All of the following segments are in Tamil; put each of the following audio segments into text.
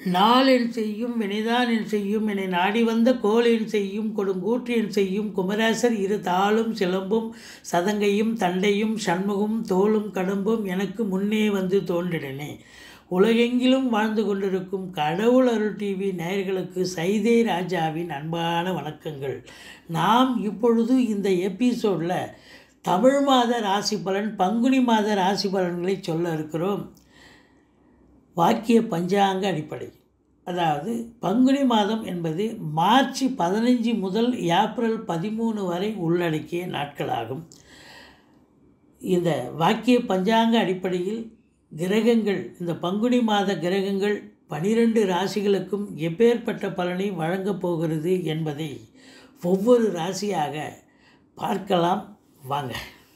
நாளென் செய்யும் வினைதான் என் செய்யும் என்னை நாடி வந்த கோலென் செய்யும் கொடுங்கூற்றியன் செய்யும் குமரேசர் இரு தாளும் சிலம்பும் சதங்கையும் தண்டையும் சண்முகம் தோளும் கடம்பும் எனக்கு முன்னே வந்து தோன்றினனே உலகெங்கிலும் வாழ்ந்து கொண்டிருக்கும் கடவுள் அருள் டிவி நேயர்களுக்கு சைதே ராஜாவின் அன்பான வணக்கங்கள் நாம் இப்பொழுது இந்த எபிசோடில் தமிழ் மாத ராசி பலன் பங்குனி மாத ராசி பலன்களை சொல்ல இருக்கிறோம் வாக்கிய பஞ்சாங்க அடிப்படை அதாவது பங்குனி மாதம் என்பது மார்ச் பதினைஞ்சு முதல் ஏப்ரல் பதிமூணு வரை உள்ளடக்கிய நாட்களாகும் இந்த வாக்கிய பஞ்சாங்க அடிப்படையில் கிரகங்கள் இந்த பங்குனி மாத கிரகங்கள் பனிரெண்டு ராசிகளுக்கும் எப்பேற்பட்ட பலனை வழங்கப் போகிறது என்பதை ஒவ்வொரு ராசியாக பார்க்கலாம் வாங்க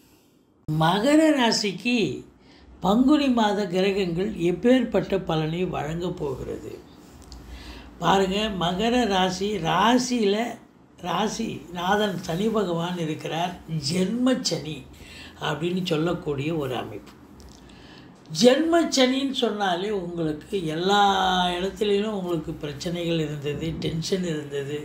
மகர ராசிக்கு பங்குனி மாத கிரகங்கள் எப்பேற்பட்ட பலனை வழங்கப் போகிறது பாருங்கள் மகர ராசி ராசியில் ராசி நாதன் சனி பகவான் இருக்கிறார் ஜென்ம சனி அப்படின்னு சொல்லக்கூடிய ஒரு அமைப்பு ஜென்ம சனின்னு சொன்னாலே உங்களுக்கு எல்லா இடத்துலையும் உங்களுக்கு பிரச்சனைகள் இருந்தது டென்ஷன் இருந்தது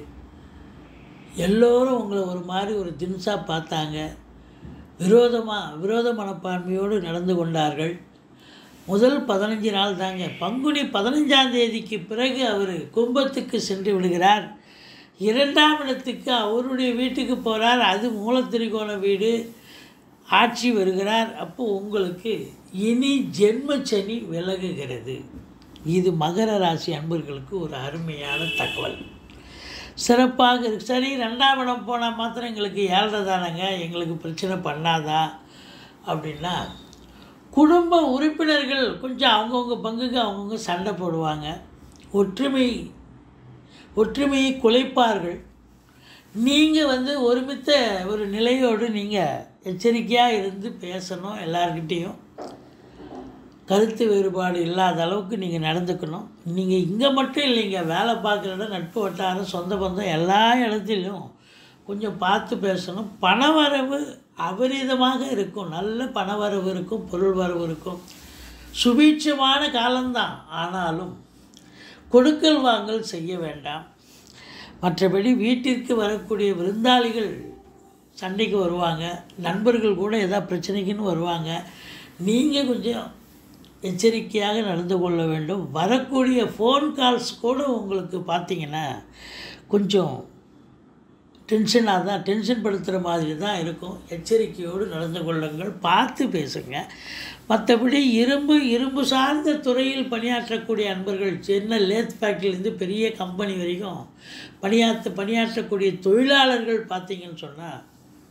எல்லோரும் உங்களை ஒரு மாதிரி ஒரு தின்ஸாக பார்த்தாங்க விரோதமாக விரோத மனப்பான்மையோடு நடந்து கொண்டார்கள் முதல் பதினஞ்சு நாள் தாங்க பங்குனி பதினஞ்சாம் தேதிக்கு பிறகு அவர் கும்பத்துக்கு சென்று விடுகிறார் இரண்டாம் இடத்துக்கு அவருடைய வீட்டுக்கு போகிறார் அது மூலத்திரிகோண வீடு ஆட்சி வருகிறார் அப்போ உங்களுக்கு இனி ஜென்மச்சனி விலகுகிறது இது மகர ராசி அன்பர்களுக்கு ஒரு அருமையான தகவல் சிறப்பாக இருக்கு சரி ரெண்டாம் இடம் போனால் மாத்திரம் எங்களுக்கு ஏழரை தானங்க எங்களுக்கு பிரச்சனை பண்ணாதா அப்படின்னா குடும்ப உறுப்பினர்கள் கொஞ்சம் அவங்கவுங்க பங்குக்கு அவங்கவுங்க சண்டை போடுவாங்க ஒற்றுமை ஒற்றுமையை குலைப்பார்கள் நீங்கள் வந்து ஒருமித்த ஒரு நிலையோடு நீங்கள் எச்சரிக்கையாக இருந்து பேசணும் எல்லார்கிட்டேயும் கருத்து வேறுபாடு இல்லாத அளவுக்கு நீங்கள் நடந்துக்கணும் நீங்கள் இங்கே மட்டும் இல்லைங்க வேலை பார்க்குற இடம் நட்பு வட்டாரம் சொந்த பந்தம் எல்லா இடத்துலையும் கொஞ்சம் பார்த்து பேசணும் பணவரவு அபரிதமாக இருக்கும் நல்ல பணவரவு இருக்கும் பொருள் வரவு இருக்கும் சுபீட்சமான காலம்தான் ஆனாலும் கொடுக்கல் வாங்கல் செய்ய வேண்டாம் மற்றபடி வீட்டிற்கு வரக்கூடிய விருந்தாளிகள் சண்டைக்கு வருவாங்க நண்பர்கள் கூட எதாவது பிரச்சனைக்குன்னு வருவாங்க நீங்கள் கொஞ்சம் எச்சரிக்கையாக நடந்து கொள்ள வேண்டும் வரக்கூடிய ஃபோன் கால்ஸ் கூட உங்களுக்கு பார்த்தீங்கன்னா கொஞ்சம் டென்ஷனாக தான் டென்ஷன் படுத்துகிற மாதிரி தான் இருக்கும் எச்சரிக்கையோடு நடந்து கொள்ளுங்கள் பார்த்து பேசுங்க மற்றபடி இரும்பு இரும்பு சார்ந்த துறையில் பணியாற்றக்கூடிய அன்பர்கள் சின்ன லேத் ஃபேக்ட்ரிலேருந்து பெரிய கம்பெனி வரைக்கும் பணியாற்ற பணியாற்றக்கூடிய தொழிலாளர்கள் பார்த்தீங்கன்னு சொன்னால்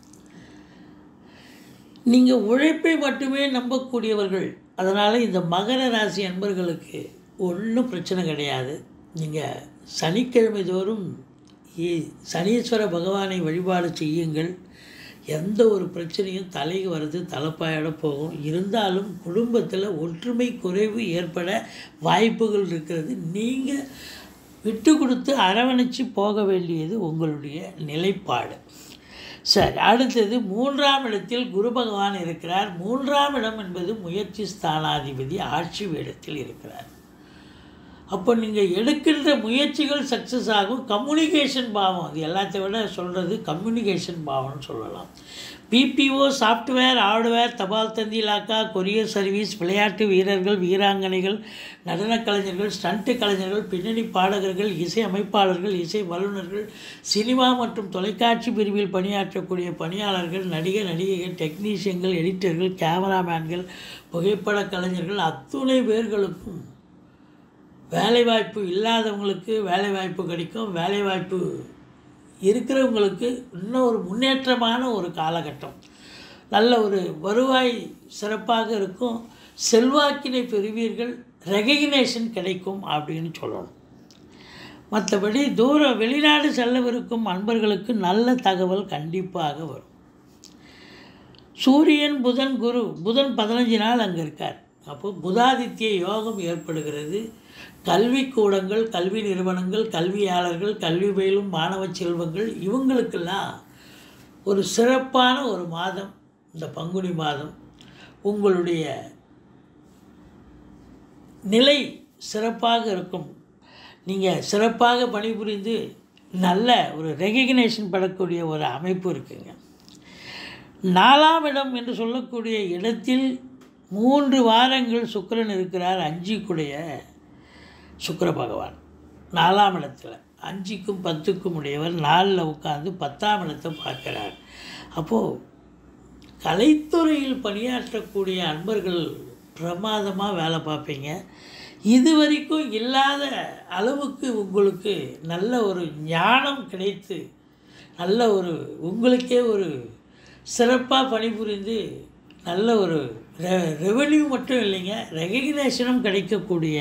நீங்கள் உழைப்பை மட்டுமே நம்பக்கூடியவர்கள் அதனால் இந்த மகர ராசி அன்பர்களுக்கு ஒன்றும் பிரச்சனை கிடையாது நீங்கள் சனிக்கிழமை தோறும் இ- சனீஸ்வர பகவானை வழிபாடு செய்யுங்கள் எந்த ஒரு பிரச்சனையும் தலைக்கு வர்றது தலைப்பாயிட போகும் இருந்தாலும் குடும்பத்தில் ஒற்றுமை குறைவு ஏற்பட வாய்ப்புகள் இருக்கிறது நீங்கள் விட்டு கொடுத்து அரவணைச்சு போக வேண்டியது உங்களுடைய நிலைப்பாடு சரி அடுத்தது மூன்றாம் இடத்தில் குரு பகவான் இருக்கிறார் மூன்றாம் இடம் என்பது முயற்சி ஸ்தானாதிபதி ஆட்சி வேடத்தில் இருக்கிறார் அப்போ நீங்கள் எடுக்கின்ற முயற்சிகள் சக்ஸஸ் ஆகும் கம்யூனிகேஷன் பாவம் அது எல்லாத்தை விட சொல்கிறது கம்யூனிகேஷன் பாவம்னு சொல்லலாம் பிபிஓ சாஃப்ட்வேர் ஹார்ட்வேர் தபால் தந்தி இலாக்கா கொரியர் சர்வீஸ் விளையாட்டு வீரர்கள் வீராங்கனைகள் நடனக் கலைஞர்கள் ஸ்டண்ட் கலைஞர்கள் பின்னணி பாடகர்கள் இசை அமைப்பாளர்கள் இசை வல்லுநர்கள் சினிமா மற்றும் தொலைக்காட்சி பிரிவில் பணியாற்றக்கூடிய பணியாளர்கள் நடிகர் நடிகைகள் டெக்னீஷியன்கள் எடிட்டர்கள் கேமராமேன்கள் புகைப்பட கலைஞர்கள் அத்துணை பேர்களுக்கும் வேலைவாய்ப்பு இல்லாதவங்களுக்கு வேலைவாய்ப்பு கிடைக்கும் வேலைவாய்ப்பு இருக்கிறவங்களுக்கு இன்னும் ஒரு முன்னேற்றமான ஒரு காலகட்டம் நல்ல ஒரு வருவாய் சிறப்பாக இருக்கும் செல்வாக்கினை பெறுவீர்கள் ரெகக்னேஷன் கிடைக்கும் அப்படின்னு சொல்லணும் மற்றபடி தூரம் வெளிநாடு செல்லவிருக்கும் அன்பர்களுக்கு நல்ல தகவல் கண்டிப்பாக வரும் சூரியன் புதன் குரு புதன் பதினஞ்சு நாள் அங்கே இருக்கார் அப்போ புதாதித்ய யோகம் ஏற்படுகிறது கல்விக்கூடங்கள் கல்வி நிறுவனங்கள் கல்வியாளர்கள் கல்வி பயிலும் மாணவ செல்வங்கள் இவங்களுக்கெல்லாம் ஒரு சிறப்பான ஒரு மாதம் இந்த பங்குனி மாதம் உங்களுடைய நிலை சிறப்பாக இருக்கும் நீங்கள் சிறப்பாக பணிபுரிந்து நல்ல ஒரு ரெகக்னேஷன் பெறக்கூடிய ஒரு அமைப்பு இருக்குங்க நாலாம் இடம் என்று சொல்லக்கூடிய இடத்தில் மூன்று வாரங்கள் சுக்கிரன் இருக்கிறார் அஞ்சுக்குடைய சுக்கிர பகவான் நாலாம் இடத்துல அஞ்சுக்கும் பத்துக்கும் உடையவர் நாலில் உட்காந்து பத்தாம் இடத்தை பார்க்கிறார் அப்போது கலைத்துறையில் பணியாற்றக்கூடிய அன்பர்கள் பிரமாதமாக வேலை பார்ப்பீங்க இது வரைக்கும் இல்லாத அளவுக்கு உங்களுக்கு நல்ல ஒரு ஞானம் கிடைத்து நல்ல ஒரு உங்களுக்கே ஒரு சிறப்பாக பணிபுரிந்து நல்ல ஒரு ரெ ரெவென்யூ மட்டும் இல்லைங்க ரெகக்னேஷனும் கிடைக்கக்கூடிய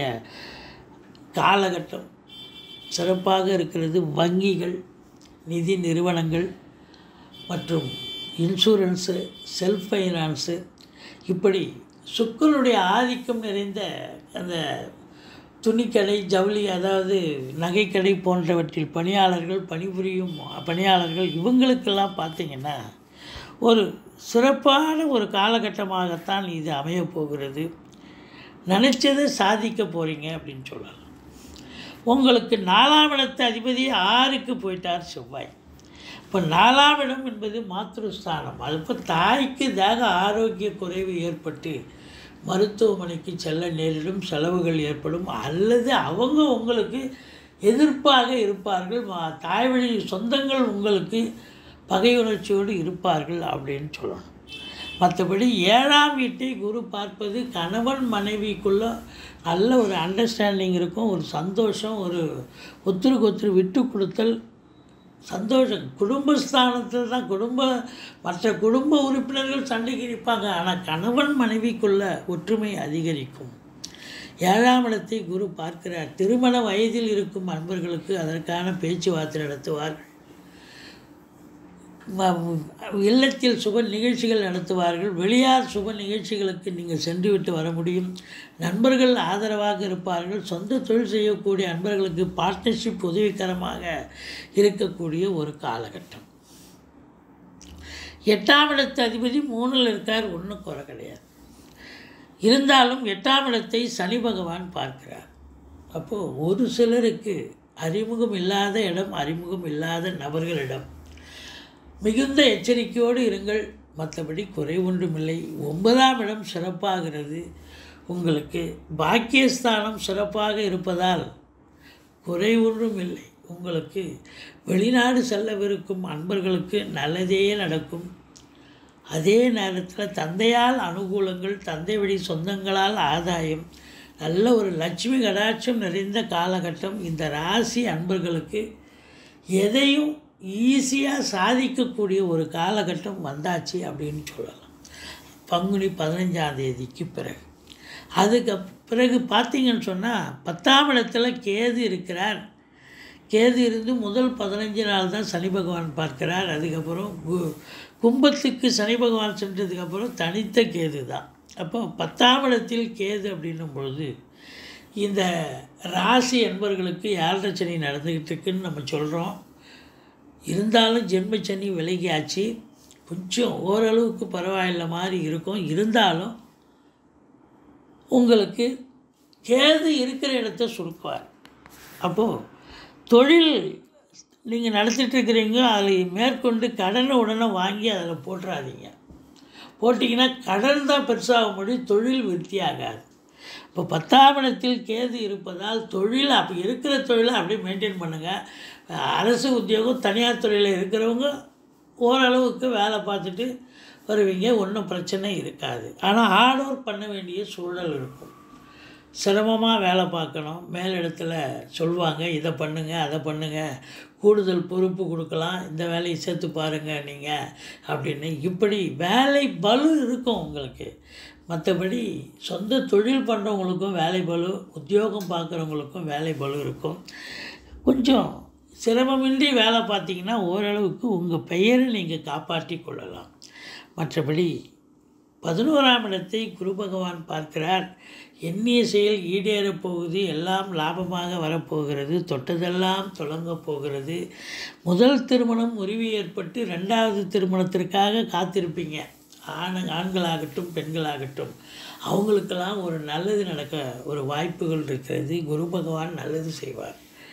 காலகட்டம் சிறப்பாக இருக்கிறது வங்கிகள் நிதி நிறுவனங்கள் மற்றும் இன்சூரன்ஸு செல்ஃப் ஃபைனான்ஸு இப்படி சுக்கரனுடைய ஆதிக்கம் நிறைந்த அந்த துணிக்கடை ஜவுளி அதாவது நகைக்கடை போன்றவற்றில் பணியாளர்கள் பணிபுரியும் பணியாளர்கள் இவங்களுக்கெல்லாம் பார்த்திங்கன்னா ஒரு சிறப்பான ஒரு காலகட்டமாகத்தான் இது அமையப் போகிறது நினச்சதை சாதிக்க போகிறீங்க அப்படின்னு சொல்லலாம் உங்களுக்கு நாலாம் இடத்து அதிபதி ஆறுக்கு போயிட்டார் செவ்வாய் இப்போ நாலாம் இடம் என்பது மாத்ருஸ்தானம் அது இப்போ தாய்க்கு தேக ஆரோக்கிய குறைவு ஏற்பட்டு மருத்துவமனைக்கு செல்ல நேரிடும் செலவுகள் ஏற்படும் அல்லது அவங்க உங்களுக்கு எதிர்ப்பாக இருப்பார்கள் மா- தாய் வழி சொந்தங்கள் உங்களுக்கு பகையுணர்ச்சியோடு இருப்பார்கள் அப்படின்னு சொல்லணும் மற்றபடி ஏழாம் வீட்டை குரு பார்ப்பது கணவன் மனைவிக்குள்ள நல்ல ஒரு அண்டர்ஸ்டாண்டிங் இருக்கும் ஒரு சந்தோஷம் ஒரு ஒத்துருக்கு ஒத்துரு விட்டு கொடுத்தல் சந்தோஷம் குடும்பஸ்தானத்தில் தான் குடும்ப மற்ற குடும்ப உறுப்பினர்கள் சண்டைக்கு நிற்பாங்க ஆனால் கணவன் மனைவிக்குள்ள ஒற்றுமை அதிகரிக்கும் ஏழாம் இடத்தை குரு பார்க்கிறார் திருமண வயதில் இருக்கும் அன்பர்களுக்கு அதற்கான பேச்சுவார்த்தை நடத்துவார்கள் ம- இல்லத்தில் சுப நிகழ்ச்சிகள் நடத்துவார்கள் வெளியார் சுப நிகழ்ச்சிகளுக்கு நீங்கள் சென்றுவிட்டு வர முடியும் நண்பர்கள் ஆதரவாக இருப்பார்கள் சொந்த தொழில் செய்யக்கூடிய அன்பர்களுக்கு பார்ட்னர்ஷிப் உதவிகரமாக இருக்கக்கூடிய ஒரு காலகட்டம் எட்டாம் இடத்து அதிபதி மூணில் இருக்கார் ஒன்றும் குறை கிடையாது இருந்தாலும் எட்டாம் இடத்தை சனி பகவான் பார்க்கிறார் அப்போது ஒரு சிலருக்கு அறிமுகம் இல்லாத இடம் அறிமுகம் இல்லாத நபர்களிடம் மிகுந்த எச்சரிக்கையோடு இருங்கள் மற்றபடி குறை ஒன்றுமில்லை ஒன்பதாம் இடம் சிறப்பாகிறது உங்களுக்கு பாக்கியஸ்தானம் சிறப்பாக இருப்பதால் குறை ஒன்றும் இல்லை உங்களுக்கு வெளிநாடு செல்லவிருக்கும் அன்பர்களுக்கு நல்லதே நடக்கும் அதே நேரத்தில் தந்தையால் அனுகூலங்கள் தந்தை வழி சொந்தங்களால் ஆதாயம் நல்ல ஒரு லட்சுமி கடாட்சம் நிறைந்த காலகட்டம் இந்த ராசி அன்பர்களுக்கு எதையும் ஈஸியாக சாதிக்கக்கூடிய ஒரு காலகட்டம் வந்தாச்சு அப்படின்னு சொல்லலாம் பங்குனி பதினஞ்சாம் தேதிக்கு பிறகு அதுக்கு பிறகு பார்த்தீங்கன்னு சொன்னால் பத்தாம் இடத்துல கேது இருக்கிறார் கேது இருந்து முதல் பதினஞ்சு நாள் தான் சனி பகவான் பார்க்கிறார் அதுக்கப்புறம் கு- கும்பத்துக்கு சனி பகவான் சென்றதுக்கப்புறம் தனித்த கேது தான் அப்போ பத்தாம் இடத்தில் கேது அப்படின்னும் பொழுது இந்த ராசி என்பவர்களுக்கு ஏழரை சனி நடந்துக்கிட்டு இருக்குன்னு நம்ம சொல்கிறோம் இருந்தாலும் ஜென்மச்சனி விலகியாச்சு கொஞ்சம் ஓரளவுக்கு பரவாயில்ல மாதிரி இருக்கும் இருந்தாலும் உங்களுக்கு கேது இருக்கிற இடத்த சுருக்குவார் அப்போது தொழில் நீங்கள் நடத்திட்டு இருக்கிறீங்க அதில் மேற்கொண்டு கடனை உடனே வாங்கி அதில் போட்டுறாதீங்க போட்டிங்கன்னா கடன் தான் பெருசாக முடியும் தொழில் விருத்தியாகாது இப்போ பத்தாம் இடத்தில் கேது இருப்பதால் தொழில் அப்போ இருக்கிற தொழிலை அப்படியே மெயின்டைன் பண்ணுங்கள் அரசு உத்தியோகம் தனியார் துறையில் இருக்கிறவங்க ஓரளவுக்கு வேலை பார்த்துட்டு வருவீங்க ஒன்றும் பிரச்சனை இருக்காது ஆனால் ஹார்ட் ஒர்க் பண்ண வேண்டிய சூழல் இருக்கும் சிரமமாக வேலை பார்க்கணும் மேலிடத்துல சொல்லுவாங்க இதை பண்ணுங்க அதை பண்ணுங்க கூடுதல் பொறுப்பு கொடுக்கலாம் இந்த வேலையை சேர்த்து பாருங்கள் நீங்கள் அப்படின்னு இப்படி வேலை பலு இருக்கும் உங்களுக்கு மற்றபடி சொந்த தொழில் பண்ணுறவங்களுக்கும் வேலை பலு உத்தியோகம் பார்க்குறவங்களுக்கும் வேலை பலு இருக்கும் கொஞ்சம் சிரமமின்றி வேலை பார்த்தீங்கன்னா ஓரளவுக்கு உங்கள் பெயரை நீங்கள் காப்பாற்றி கொள்ளலாம் மற்றபடி பதினோராம் இடத்தை குரு பகவான் பார்க்கிறார் எண்ணிய செயல் ஈடேறப் போகுது எல்லாம் லாபமாக வரப்போகிறது தொட்டதெல்லாம் தொடங்கப் போகிறது முதல் திருமணம் முறிவு ஏற்பட்டு ரெண்டாவது திருமணத்திற்காக காத்திருப்பீங்க ஆண் ஆண்களாகட்டும் பெண்களாகட்டும் அவங்களுக்கெல்லாம் ஒரு நல்லது நடக்க ஒரு வாய்ப்புகள் இருக்கிறது குரு பகவான் நல்லது செய்வார்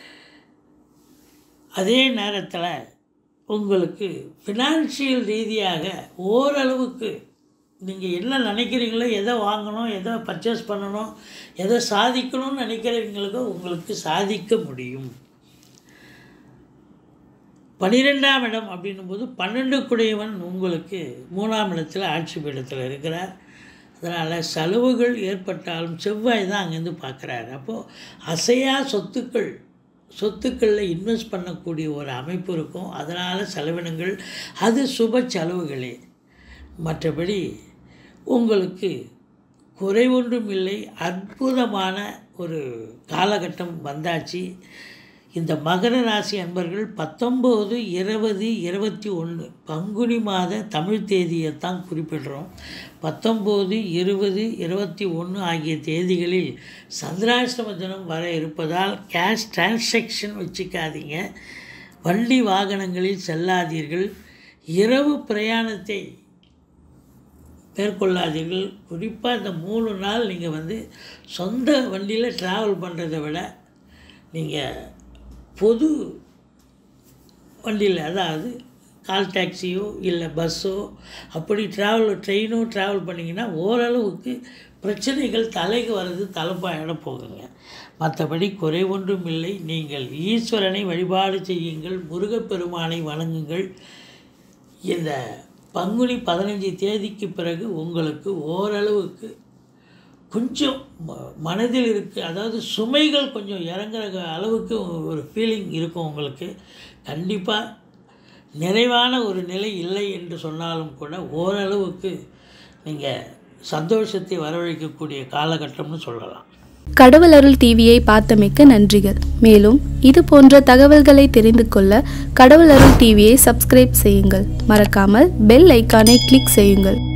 அதே நேரத்தில் உங்களுக்கு ஃபினான்ஷியல் ரீதியாக ஓரளவுக்கு நீங்கள் என்ன நினைக்கிறீங்களோ எதை வாங்கணும் எதை பர்ச்சேஸ் பண்ணணும் எதை சாதிக்கணும்னு நினைக்கிறவங்களுக்கோ உங்களுக்கு சாதிக்க முடியும் பனிரெண்டாம் இடம் அப்படின்னும் போது பன்னெண்டு குடையவன் உங்களுக்கு மூணாம் இடத்துல ஆட்சி பீடத்தில் இருக்கிறார் அதனால் செலவுகள் ஏற்பட்டாலும் செவ்வாய் தான் அங்கேருந்து பார்க்குறாரு அப்போது அசையா சொத்துக்கள் சொத்துக்களில் இன்வெஸ்ட் பண்ணக்கூடிய ஒரு அமைப்பு இருக்கும் அதனால் செலவினங்கள் அது சுப செலவுகளே மற்றபடி உங்களுக்கு குறை ஒன்றும் இல்லை அற்புதமான ஒரு காலகட்டம் வந்தாச்சு இந்த மகர ராசி அன்பர்கள் பத்தொம்போது இருபது இருபத்தி ஒன்று பங்குனி மாத தமிழ் தேதியை தான் குறிப்பிடுறோம் பத்தொம்போது இருபது இருபத்தி ஒன்று ஆகிய தேதிகளில் சந்திராஷ்டம தினம் வர இருப்பதால் கேஷ் டிரான்சாக்ஷன் வச்சுக்காதீங்க வண்டி வாகனங்களில் செல்லாதீர்கள் இரவு பிரயாணத்தை மேற்கொள்ளாதீர்கள் குறிப்பாக இந்த மூணு நாள் நீங்கள் வந்து சொந்த வண்டியில் ட்ராவல் பண்ணுறதை விட நீங்கள் பொது வண்டியில் அதாவது கால் டாக்ஸியோ இல்லை பஸ்ஸோ அப்படி ட்ராவல் ட்ரெயினோ ட்ராவல் பண்ணிங்கன்னா ஓரளவுக்கு பிரச்சனைகள் தலைக்கு வர்றது தலைப்பாயிட போகுங்க மற்றபடி குறை ஒன்றும் இல்லை நீங்கள் ஈஸ்வரனை வழிபாடு செய்யுங்கள் முருகப்பெருமானை வணங்குங்கள் இந்த பங்குனி பதினஞ்சு தேதிக்கு பிறகு உங்களுக்கு ஓரளவுக்கு கொஞ்சம் ம- மனதில் இருக்கு அதாவது சுமைகள் கொஞ்சம் இறங்குற அளவுக்கு ஒரு ஃபீலிங் இருக்கும் உங்களுக்கு கண்டிப்பாக நிறைவான ஒரு நிலை இல்லை என்று சொன்னாலும் கூட ஓரளவுக்கு நீங்கள் சந்தோஷத்தை வரவழைக்கக்கூடிய காலகட்டம்னு சொல்லலாம் கடவுள் அருள் டிவியை பார்த்தமைக்க நன்றிகள் மேலும் இது போன்ற தகவல்களை தெரிந்து கொள்ள கடவுள் அருள் டிவியை சப்ஸ்கிரைப் செய்யுங்கள் மறக்காமல் பெல் ஐக்கானை கிளிக் செய்யுங்கள்